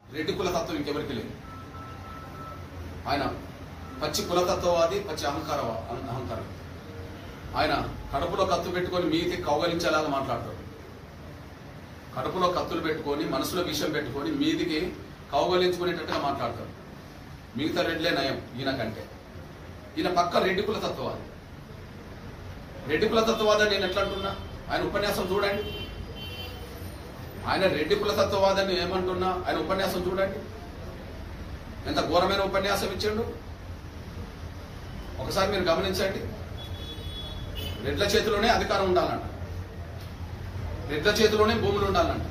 రెడ్డి కులతత్వం ఇంకెవరికి లేదు ఆయన పచ్చి కులతత్వవాది పచ్చి అహంకార అహంకారం ఆయన కడుపులో కత్తు పెట్టుకొని మీది కౌగలించేలాగా మాట్లాడతాడు కడుపులో కత్తులు పెట్టుకొని మనసులో విషయం పెట్టుకొని మీదికి కౌగలించుకునేటట్టుగా మాట్లాడతాడు మిగతా రెడ్లే నయం ఈయన కంటే ఈయన పక్క రెడ్డి కుల తత్వవాది రెడ్డి కుల తత్వవాదని నేను ఎట్లా అంటున్నా ఆయన ఉపన్యాసం చూడండి ఆయన రెడ్డి కుల తత్వవాదని ఏమంటున్నా ఆయన ఉపన్యాసం చూడండి ఎంత ఘోరమైన ఉపన్యాసం ఇచ్చిండు ఒకసారి మీరు గమనించండి రెడ్ల చేతిలోనే అధికారం ఉండాలంట రెడ్ల చేతిలోనే భూములు ఉండాలంట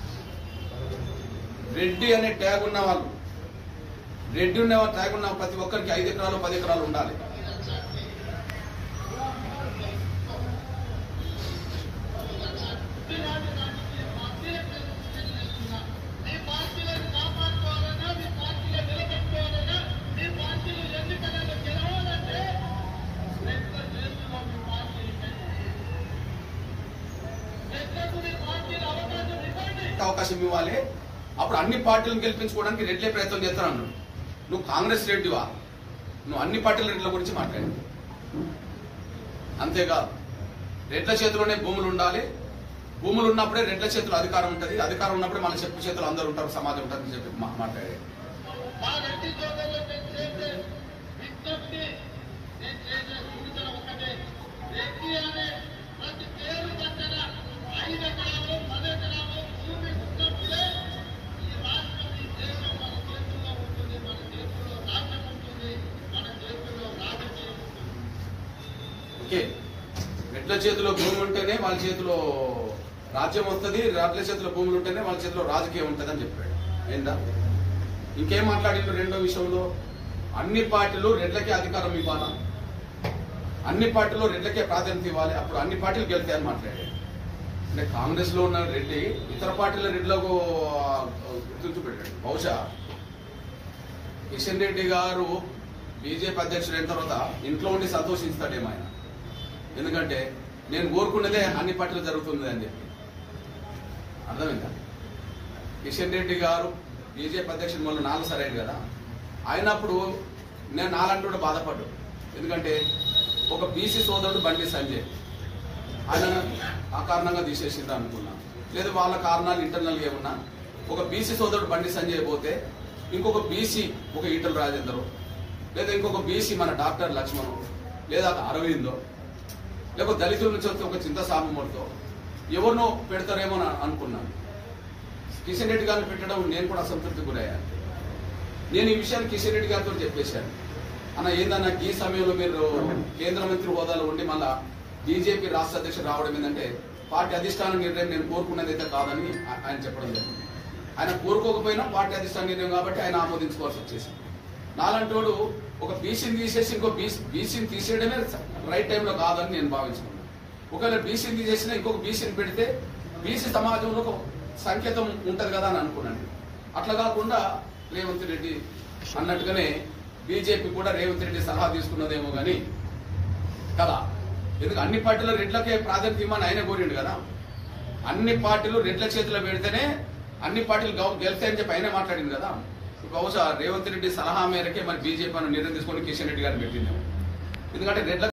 రెడ్డి అనే ట్యాగ్ ఉన్న వాళ్ళు రెడ్డి ఉన్న ట్యాగ్ ఉన్న ప్రతి ఒక్కరికి ఐదు ఎకరాలు పది ఎకరాలు ఉండాలి మీ పార్టీలను కాపాడుకోవాలన్నా మీ పార్టీలో నిలబెట్టుకోవాలన్నా మీ పార్టీలు ఎన్నికలలో గెలవాలంటే రెడ్ల చేతిలో మీ పార్టీని పెట్టండి. రెడ్లకు మీ పార్టీలో అవకాశం ఇవ్వండి అవకాశం ఇవ్వాలి అప్పుడు అన్ని పార్టీలను గెలిపించుకోవడానికి రెడ్లే ప్రయత్నం చేస్తాను అన్నాడు నువ్వు కాంగ్రెస్ రెడ్డివా నువ్వు అన్ని పార్టీల రెడ్ల గురించి మాట్లాడి అంతేకాదు రెడ్ల చేతిలోనే భూములు ఉండాలి భూములు ఉన్నప్పుడే రెడ్ల చేతిలో అధికారం ఉంటుంది అధికారం ఉన్నప్పుడే మన చెప్పు చేతులు అందరూ ఉంటారు సమాజం ఉంటుందని చెప్పి మా- మాట్లాడాడు మా రెడ్డి సోదరులకు నేను చేసే విజ్ఞప్తి నేను చేసే సూచన ఒకటే రెడ్డి అనే ప్రతి పేరు పక్కన ఐదు ఎకరాలు పది ఎకరాలు భూమి ఉన్నప్పుడే ఈ రాష్ట్రం ఈ దేశం మన చేతుల్లో ఉంటుంది మన చేతుల్లో రాజ్యం ఉంటుంది మన చేతుల్లో రాజకీయం ఉంటుంది ఓకే రెడ్ల చేతిలో భూమి ఉంటేనే వాళ్ళ చేతిలో రాజ్యం వస్తుంది రెడ్ల చేతిలో భూములు ఉంటేనే వాళ్ళ చేతిలో రాజకీయం ఉంటుంది అని చెప్పాడు ఏందా ఇంకేం మాట్లాడిండు రెండో విషయంలో అన్ని పార్టీలు రెడ్లకే అధికారం ఇవ్వాలా అన్ని పార్టీలు రెడ్లకే ప్రాధాన్యత ఇవ్వాలి అప్పుడు అన్ని పార్టీలు గెలుతాయని మాట్లాడాడు అంటే కాంగ్రెస్ లో ఉన్న రెడ్డి ఇతర పార్టీల రెడ్లకు గుర్తించు పెట్టాడు బహుశా కిషన్ రెడ్డి గారు బీజేపీ అధ్యక్షుడు అయిన తర్వాత ఇంట్లో ఉండి సంతోషిస్తాడేమో ఆయన ఎందుకంటే నేను కోరుకున్నదే అన్ని పార్టీలు జరుగుతుంది అని చెప్పి అర్థమైందా కిషన్ రెడ్డి గారు బీజేపీ అధ్యక్షుడు వల్ల నాలుగు సరైన కదా అయినప్పుడు నేను నాలంటూ కూడా బాధపడ్డు ఎందుకంటే ఒక బీసీ సోదరుడు బండి సంజయ్ ఆయన ఆ కారణంగా తీసేసింది అనుకున్నా లేదా వాళ్ళ కారణాలు ఇంటర్నల్గా ఏమన్నా ఒక బీసీ సోదరుడు బండి సంజయ్ పోతే ఇంకొక బీసీ ఒక ఈటల రాజేందరు లేదా ఇంకొక బీసీ మన డాక్టర్ లక్ష్మణ్ లేదా అరవిందో లేకపోతే దళితుల నుంచి వస్తే ఒక చింత సామమూర్తో ఎవరినో పెడతారేమో అని అనుకున్నాను కిషన్ రెడ్డి గారిని పెట్టడం నేను కూడా అసంతృప్తి గురయ్యాను నేను ఈ విషయాన్ని కిషన్ రెడ్డి గారితో చెప్పేశాను అన్న ఏందన్నా ఈ సమయంలో మీరు కేంద్ర మంత్రి హోదాలో ఉండి మళ్ళా బీజేపీ రాష్ట్ర అధ్యక్షుడు రావడం ఏంటంటే పార్టీ అధిష్టాన నిర్ణయం నేను కోరుకున్నది అయితే కాదని ఆ- ఆయన చెప్పడం జరిగింది ఆయన కోరుకోకపోయినా పార్టీ అధిష్టాన నిర్ణయం కాబట్టి ఆయన ఆమోదించుకోవాల్సి వచ్చేసింది నాలంటోడు ఒక బీసీని తీసేసి ఇంకో బీసీ బీసీని తీసేయడమే రైట్ టైంలో కాదని నేను భావించుకున్నాను ఒకవేళ బీసీని తీసేసినా ఇంకొక బీసీని పెడితే బీసీ సమాజంలో ఒక సంకేతం ఉంటది కదా అని అనుకున్నాను అట్లా కాకుండా రేవంత్ రెడ్డి అన్నట్టుగానే బీజేపీ కూడా రేవంత్ రెడ్డి సలహా తీసుకున్నదేమో కానీ కదా ఎందుకు అన్ని పార్టీలు రెడ్లకే ప్రాధాన్యత ఇవ్వమని ఆయన కోరిండు కదా అన్ని పార్టీలు రెడ్ల చేతిలో పెడితేనే అన్ని పార్టీలు గె- గెలుస్తాయని చెప్పి ఆయనే మాట్లాడింది కదా బహుశా రేవంత్ రెడ్డి సలహా మేరకే మరి బీజేపీ అని నిర్ణయం తీసుకొని కిషన్ రెడ్డి గారిని పెట్టిందేమో ఎందుకంటే రెడ్ల